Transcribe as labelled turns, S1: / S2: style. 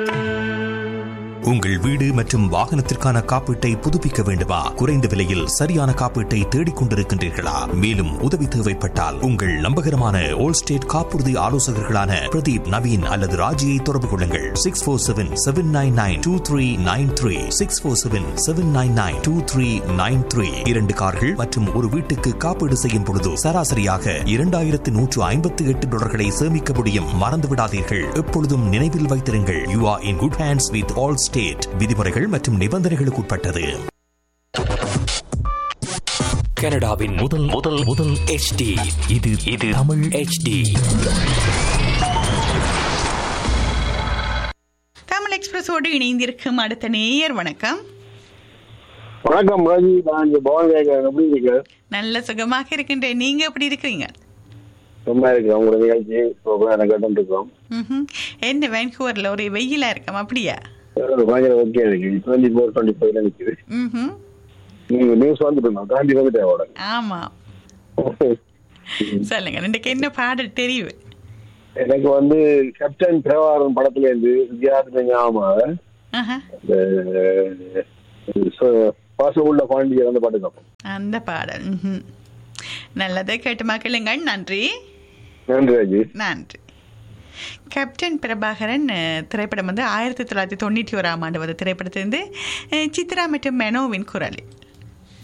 S1: உங்கள் வீடு மற்றும் வாகனத்திற்கான காப்பீட்டை புதுப்பிக்க வேண்டுமா குறைந்த விலையில் சரியான காப்பீட்டை தேடிக் கொண்டிருக்கின்றீர்களா மேலும் உதவி தேவைப்பட்டால் உங்கள் நம்பகரமான ஓல் ஸ்டேட் காப்புறுதி ஆலோசகர்களான பிரதீப் நவீன் அல்லது ராஜியை தொடர்பு கொள்ளுங்கள் six four seven seven nine nine two three nine three six four seven seven nine nine two three nine three இரண்டு கார்கள் மற்றும் ஒரு வீட்டுக்கு காப்பீடு செய்யும் பொழுது சராசரியாக இரண்டாயிரத்து நூற்று ஐம்பத்தி எட்டு டாலர்களை சேமிக்க முடியும் மறந்து விடாதீர்கள் எப்பொழுதும் நினைவில் வைத்திருங்கள் you are in good hands with Allstate விதிமுறைகள் மற்றும் நிபந்தனைகளுக்கு உட்பட்டது கனடாவின் முதல் முதல் முதல் HD இது இது தமிழ் HD
S2: தமிழ் எக்ஸ்பிரஸோடு இணைந்திருக்கும் அடுத்த நேயர் வணக்கம்
S3: வணக்கம் ராஜி நான் இங்க பவன் கேட்கிறேன் எப்படி இருக்கு
S2: நல்ல சுகமாக இருக்கின்றேன் நீங்க எப்படி இருக்கிறீங்க
S3: சும்மா இருக்கு உங்களோட நிகழ்ச்சி இப்போ எனக்கு கேட்டு இருக்கோம்
S2: ம்ஹும். என்ன வேன்கூவர்ல ஒரு வெயிலா இருக்கோம் அப்படியா
S3: பயங்கர ஓகே இருக்கு டுவெண்ட்டி ஃபோர் டுவெண்ட்டி ஃபைவ்ல நிக்குது
S2: ம்ஹும்.
S3: நீங்க நியூஸ் வந்துட்டு இருந்தோம் தாண்டி வந்துட்டேன் அவட
S2: ஆமா சொல்லுங்க ரெண்டுக்கு என்ன பாடல் தெரியும்
S3: எனக்கு வந்து கேப்டன் பிரபாகரன் படத்துல இருந்து வித்தியாசம் ஞாபகம்
S2: ஆஹா.
S3: இந்த ச- பாசமுள்ள பாண்டியர் அந்த பாட்டு கேட்போம்
S2: அந்த பாடல் ம்ஹும். நல்லதை கேட்டு மக்களுங்கள் நன்றி
S3: நன்றி ராஜி
S2: நன்றி கேப்டன் பிரபாகரன் அஹ், திரைப்படம் வந்து ஆயிரத்தி தொள்ளாயிரத்தி தொண்ணூற்றி ஓராம் ஆண்டு வந்து திரைப்படத்திலிருந்து அஹ், சித்ரா மற்றும் மெனோவின் குரலில்